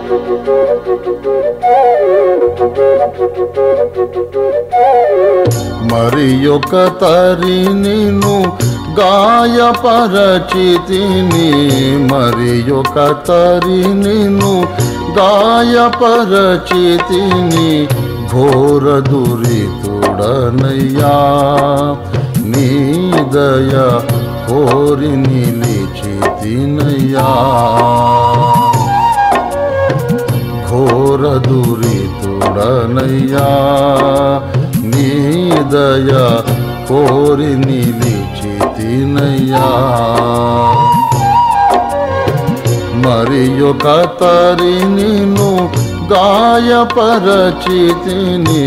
మరి ఒక తరి నిన్ను గాయపరచితిని మరి ఒక తరి నిన్ను గాయపరచితిని ఘోర దురితుడనయ్యా నీ దయ కోరి నిలిచితినయ్యా ఘోర దురితుడనయ్యా నీ దయ కోరి నిలిచితినయ్యా మరి ఒక తరి నిన్ను గాయపరచితిని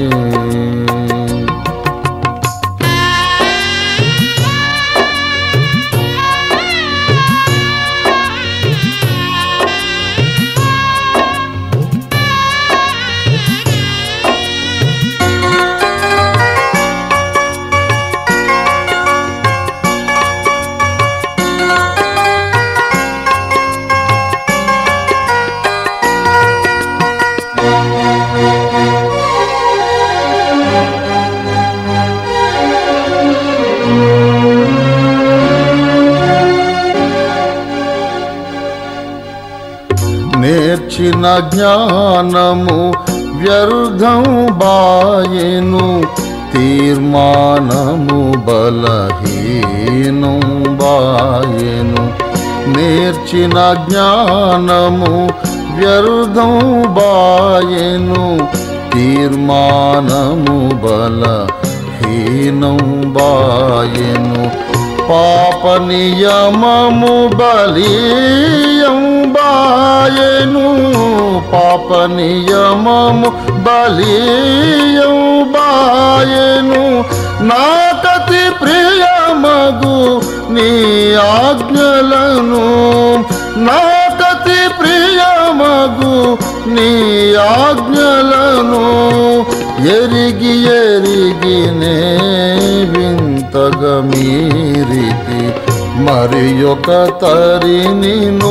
నేర్చిన జ్ఞానము వ్యర్థం బాయెను తీర్మానము బలహీనం బాయెను నేర్చిన జ్ఞానము వ్యర్థం బాయెను తీర్మానము బలహీనం బాయెను పాప నియమము బలీయం బాయెను పాప నియమము బలీయం బాయెను నాకతి ప్రియమగు నీ ఆజ్ఞలను నాకతి ప్రియమగు నీ ఆజ్ఞలను ఎరిగి ఎరిగినే వింతగా మీరికి మరి ఒక తరి నిన్ను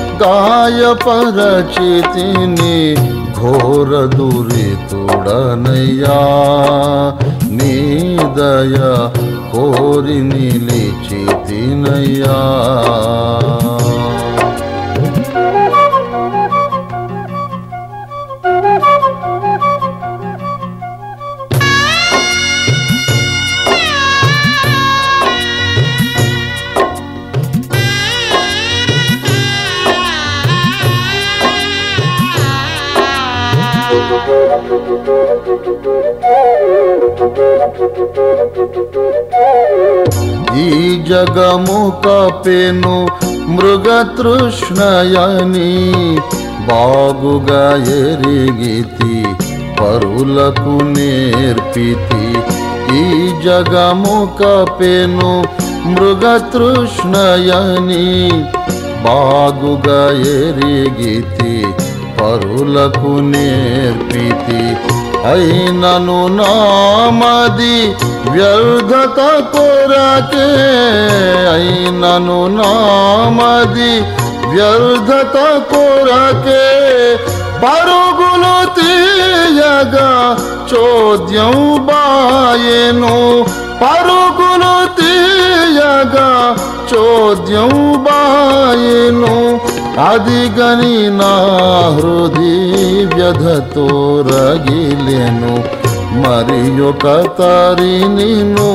గాయపరచితిని ఘోర దురితుడనయ్యా నీ దయ కోరి నిలిచితినయ్యా ఈ జగము కపెను మృగతృష్ణయని బాగుగా ఎరిగితి పరులకు నేర్పితి ఈ జగము కపెను మృగతృష్ణయని బాగుగా ఎరిగితి పరులకు నేర్పితి అయినను నామది వ్యర్థత కొరకే అయినను నామది వ్యర్థత కొరకే పరుగులు తీయగా చోద్యం బాయెను పరుగులు తీయగా చోద్యం బాయెను అది గని నా హృది వ్యధతో రగిలెను మరి ఒక తరి నిన్ను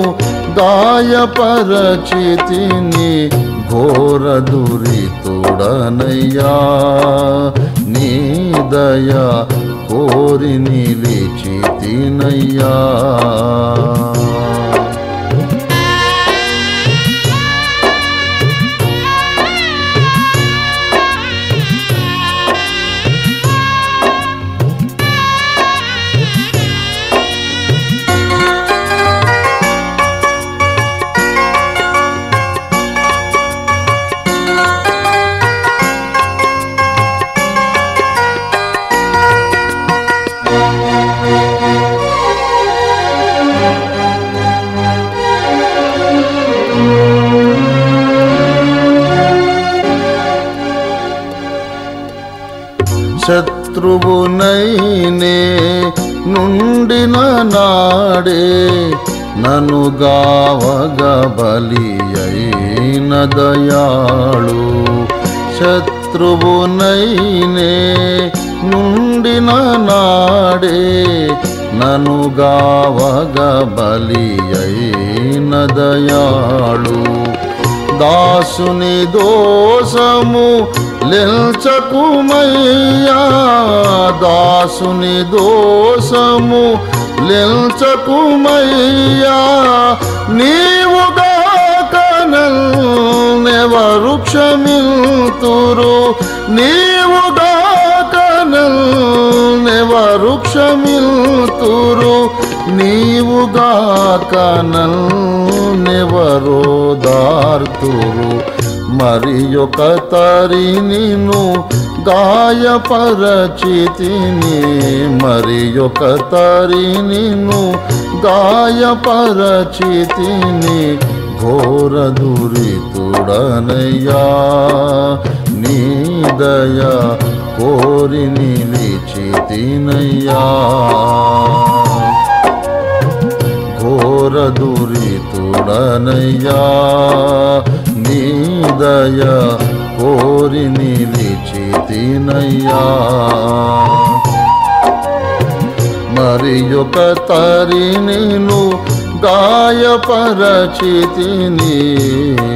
గాయపరచితిని ఘోర దురితుడనయ్యా నీ దయ కోరి నిలిచితినయ్యా శత్రువునైనే నుండిన నాడే నను గావగ బలి అయిన దయాళు శత్రువునైనే నుండిన నాడే నను గావగ బలి అయిన దయాళు దాసుని దోషము లెల్చకుమయ్యా దాసుని దోషము లెల్చకుమయ్యా నీవుగాక నెవరు క్షమిల్తురు నీవుగాక నెవరు క్షమిల్తురు నీవుగాక నెవరో దార్తురు మరి ఒక తరి నిన్ను గాయపరచితిని మరి ఒక తరి నిన్ను గాయపరచితిని ఘోర దురితుడనయ్యా నీ దయ కోరి నిలిచితినయ్యా ఘోర దురితుడనయ్యా నీ దయ కోరి నిలిచితినయ్యా మరి ఒక తరి నేను గాయపరచితిని